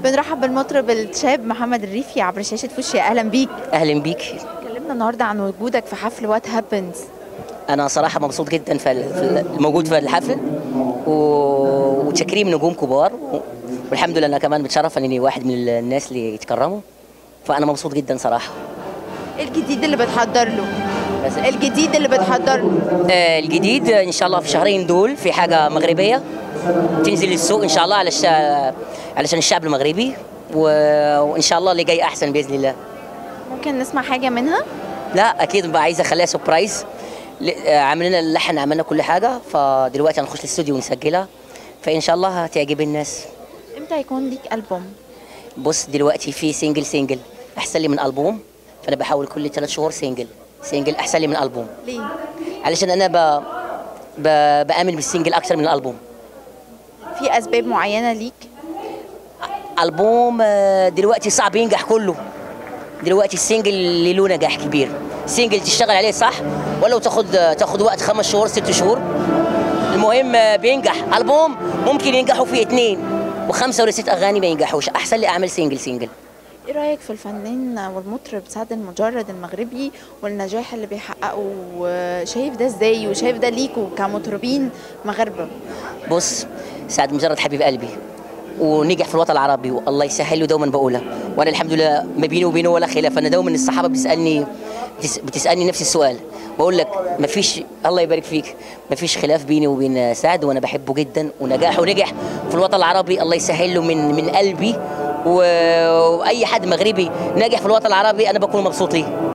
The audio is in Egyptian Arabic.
بنرحب بالمطرب الشاب محمد الريفي عبر شاشة فوشيا أهلا بيك اهلا بيك اتكلمنا النهاردة عن وجودك في حفل وات هابنز انا صراحه مبسوط جدا في ال- في الموجود في الحفل و... وتكريم نجوم كبار و... والحمد لله انا كمان متشرف اني واحد من الناس اللي يتكرموا فانا مبسوط جدا صراحه ايه الجديد اللي بتحضر له؟ بس الجديد اللي بتحضر له آه الجديد ان شاء الله في شهرين دول في حاجه مغربيه تنزل للسوق ان شاء الله على الش... علشان الشعب المغربي و... وان شاء الله اللي جاي احسن باذن الله ممكن نسمع حاجة منها؟ لا اكيد بقى عايز اخليها سربرايز ل- آه، عملنا اللحن عملنا كل حاجه فدلوقتي هنخش الاستوديو ونسجلها فان شاء الله هتعجب الناس امتى هيكون ليك ألبوم؟ بص دلوقتي في سنجل سنجل احسن لي من البوم فانا بحاول كل ثلاث شهور سنجل سنجل احسن لي من البوم ليه؟ علشان انا ب... ب... بامن بالسنجل اكثر من الالبوم في أسباب معينة ليك؟ البوم آه، دلوقتي صعب ينجح كله دلوقتي السنجل اللي له نجاح كبير سنجل تشتغل عليه صح ولو تاخد تاخد وقت خمس شهور ست شهور المهم آه، بينجح البوم ممكن ينجحوا فيه اثنين وخمسه ولا ست اغاني ما ينجحوش احسن لي اعمل سنجل سنجل ايه رأيك في الفنان والمطرب سعد المجرد المغربي والنجاح اللي بيحققه وشايف ده ازاي وشايف ده ليكوا كمطربين مغاربة؟ بص سعد مجرد حبيب قلبي ونجح في الوطن العربي والله يسهل له دوما بقولها وانا الحمد لله ما بيني وبينه ولا خلاف انا دوما الصحابه بتسالني بتس- بتسالني نفس السؤال بقول لك ما فيش الله يبارك فيك ما فيش خلاف بيني وبين سعد وانا بحبه جدا ونجاحه نجح في الوطن العربي الله يسهل له من من قلبي و- واي حد مغربي ناجح في الوطن العربي انا بكون مبسوط ليه